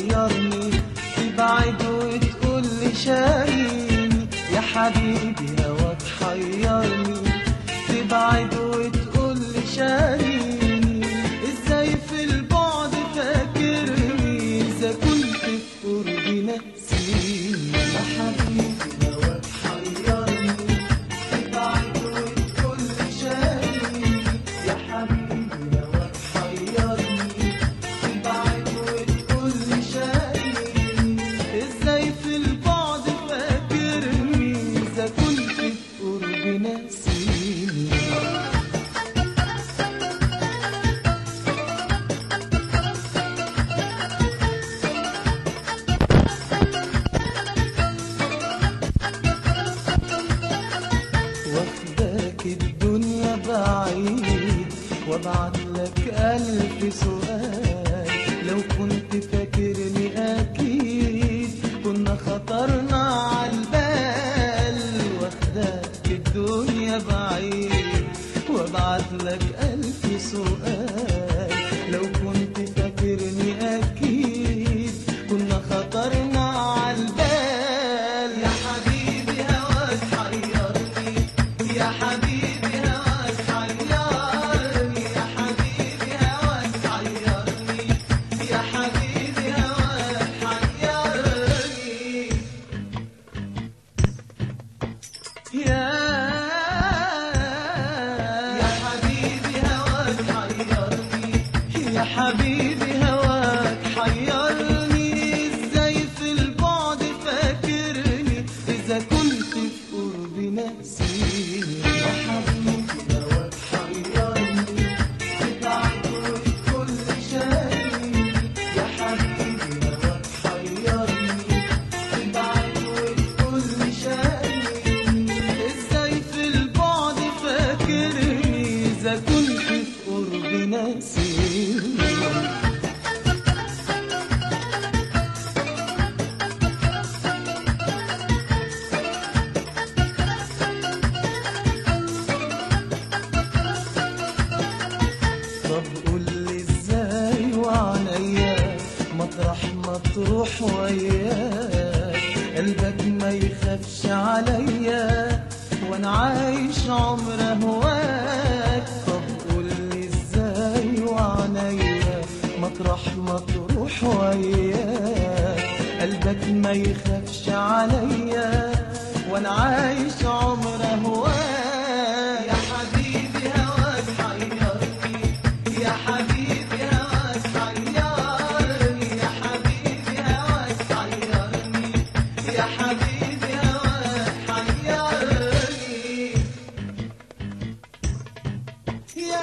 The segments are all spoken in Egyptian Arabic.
تحيرني تبعد وتقول لي شايلني يا حبيبي هواك حيرني تبعد وتقول لي شايلني ازاي في البعد فاكرني اذا كنت في قربي ناسيني يا حبيبي هواك حيرني تبعد وتقول لي شايلني يا حبيبي هواك حيرني تبعد وتقول لي شايلني ازاي في البعد فاكرني اذا كنت في قربي ناسيني واخداك الدنيا بعيد وابعت لك ألف سؤال لو كنت فاكرني أكيد كنا خطرنا عالبال واخداك الدنيا بعيد وابعت لك ألف سؤال لو كنت فاكرني أكيد كنا خطرنا عالبال يا حبيبي هواك حيرني يا حبيبي هواك حيرني يا حبيبي هواك حيرني يا حبيبي هواك حيرني يا يا حبيبي هواك حيرني يا حبيبي هواك حيرني ازاي في البعد فاكرني اذا كنت في قربي ناسيني يا حبيبي هواك حيرني تبعد وتقول لي شايلني يا حبيبي هواك حيرني تبعد وتقول لي شايلني ازاي في البعد فاكرني اذا كنت في قربي ناسيني طب قول لي ازاي وعنيا مطرح ما تروح وياك قلبك ما يخافش عليا وانا عايش عمر هواك طب قول لي ازاي وعنيا مطرح ما تروح وياك قلبك ما يخافش عليا وانا عايش عمر هواك يا حبيبي هواك حيرني يا حبيبي هواك حيرني يا حبيبي هواك حيرني يا حبيبي هواك حيرني يا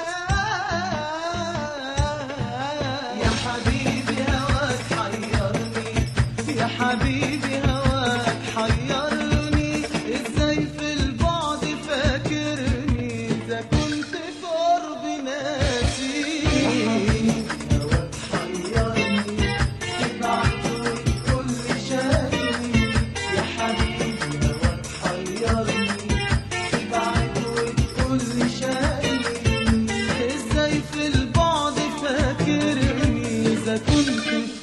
يا حبيبي هواك حيرني يا حبيبي هواك حيرني ازاي في البعد فاكرني اذا كنت في قربي ناسيني هواك حيرني تبعت وتقول لي شايلني يا حبيبي هواك حيرني تبعت وتقول لي شايلني ازاي في البعد فاكرني اذا كنت في